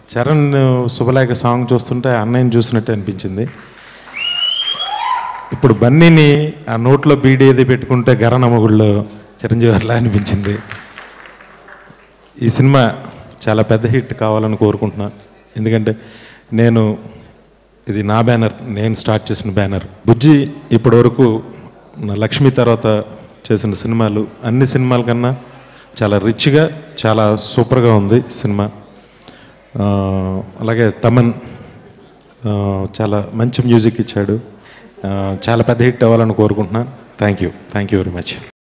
చరణ్ శుభలేఖ song చూస్తుంటే అన్నయ్యని చూసినట్టు అనిపించింది ఇప్పుడు బన్నీని ఆ నోట్లో బీడీ ఏది పెట్టుకుంటే గరనమ్మగుళ్ళు చిరంజీవి గారిలా అనిపించింది ఈ సినిమా చాలా పెద్ద హిట్ కావాలని కోరుకుంటున్నా ఎందుకంటే నేను ఇది నా బ్యానర్ నేను స్టార్ట్ చేసిన బ్యానర్ బుజ్జి ఇప్పటివరకు నా లక్ష్మి తర్వాత చేసిన సినిమాలు అన్ని సినిమాల కన్నా చాలా రిచ్గా చాలా సూపర్గా ఉంది సినిమా ఆ, అలాగే తమన్ ఆ, చాలా మంచి మ్యూజిక్ ఇచ్చాడు ఆ, చాలా పెద్ద హిట్ అవ్వాలని కోరుకుంటున్నాను thank you thank you very much